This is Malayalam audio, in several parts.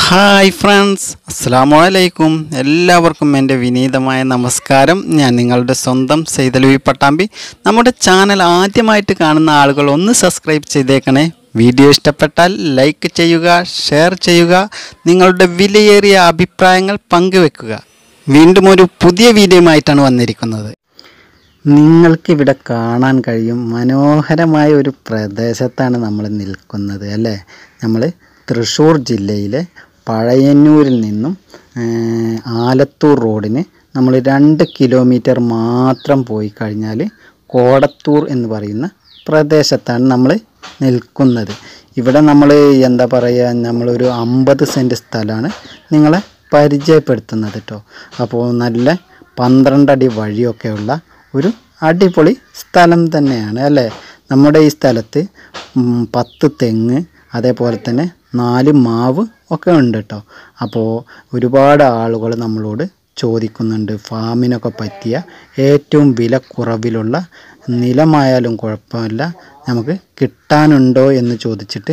ഹായ് ഫ്രണ്ട്സ് അസ്സാം വലൈക്കും എല്ലാവർക്കും എൻ്റെ വിനീതമായ നമസ്കാരം ഞാൻ നിങ്ങളുടെ സ്വന്തം സെയ്തലവി പട്ടാമ്പി നമ്മുടെ ചാനൽ ആദ്യമായിട്ട് കാണുന്ന ആളുകൾ ഒന്ന് സബ്സ്ക്രൈബ് ചെയ്തേക്കണേ വീഡിയോ ഇഷ്ടപ്പെട്ടാൽ ലൈക്ക് ചെയ്യുക ഷെയർ ചെയ്യുക നിങ്ങളുടെ വിലയേറിയ അഭിപ്രായങ്ങൾ പങ്കുവെക്കുക വീണ്ടും ഒരു പുതിയ വീഡിയോയുമായിട്ടാണ് വന്നിരിക്കുന്നത് നിങ്ങൾക്കിവിടെ കാണാൻ കഴിയും മനോഹരമായ ഒരു പ്രദേശത്താണ് നമ്മൾ നിൽക്കുന്നത് അല്ലേ നമ്മൾ തൃശ്ശൂർ ജില്ലയിലെ പഴയന്നൂരിൽ നിന്നും ഏർ, ആലത്തൂർ റോഡിന് നമ്മൾ രണ്ട് കിലോമീറ്റർ മാത്രം പോയി കഴിഞ്ഞാൽ കോടത്തൂർ എന്ന് പറയുന്ന പ്രദേശത്താണ് നമ്മൾ നിൽക്കുന്നത് ഇവിടെ നമ്മൾ എന്താ പറയുക നമ്മളൊരു അമ്പത് സെൻറ്റ് സ്ഥലമാണ് നിങ്ങളെ പരിചയപ്പെടുത്തുന്നത് കേട്ടോ അപ്പോൾ നല്ല പന്ത്രണ്ട് അടി വഴിയൊക്കെയുള്ള ഒരു അടിപൊളി സ്ഥലം തന്നെയാണ് അല്ലേ നമ്മുടെ ഈ സ്ഥലത്ത് ഉം, പത്ത് തെങ്ങ് അതേപോലെ തന്നെ നാല് മാവ് ഒക്കെ ഉണ്ട് കേട്ടോ അപ്പോൾ ഒരുപാട് ആളുകൾ നമ്മളോട് ചോദിക്കുന്നുണ്ട് ഫാമിനൊക്കെ പറ്റിയ ഏറ്റവും വില കുറവിലുള്ള നിലമായാലും കുഴപ്പമില്ല നമുക്ക് കിട്ടാനുണ്ടോ എന്ന് ചോദിച്ചിട്ട്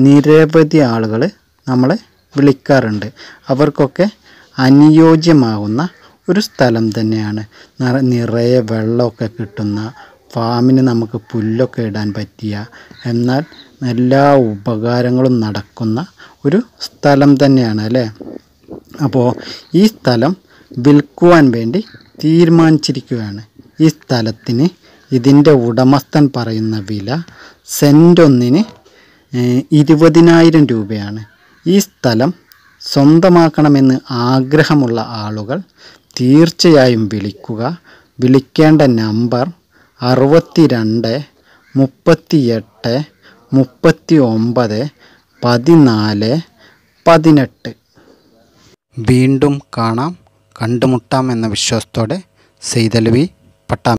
നിരവധി ആളുകൾ നമ്മളെ വിളിക്കാറുണ്ട് അവർക്കൊക്കെ അനുയോജ്യമാകുന്ന ഒരു സ്ഥലം തന്നെയാണ് നിറ- നിറയെ വെള്ളമൊക്കെ കിട്ടുന്ന ഫാമിന് നമുക്ക് പുല്ലൊക്കെ ഇടാൻ പറ്റിയ എന്നാൽ എല്ലാ ഉപകാരങ്ങളും നടക്കുന്ന ഒരു സ്ഥലം തന്നെയാണ് അല്ലേ അപ്പോൾ ഈ സ്ഥലം വിൽക്കുവാൻ വേണ്ടി തീരുമാനിച്ചിരിക്കുകയാണ് ഈ സ്ഥലത്തിന് ഇതിൻ്റെ ഉടമസ്ഥൻ പറയുന്ന വില സെൻറ്റൊന്നിന് ഏഹ്, ഇരുപതിനായിരം രൂപയാണ് ഈ സ്ഥലം സ്വന്തമാക്കണമെന്ന് ആഗ്രഹമുള്ള ആളുകൾ തീർച്ചയായും വിളിക്കുക വിളിക്കേണ്ട നമ്പർ അറുപത്തി രണ്ട് മുപ്പത്തിയെട്ട് മുപ്പത്തി ഒമ്പത് പതിനാല് പതിനെട്ട് വീണ്ടും കാണാം കണ്ടുമുട്ടാം എന്ന വിശ്വാസത്തോടെ സെയ്തലവി പട്ടാം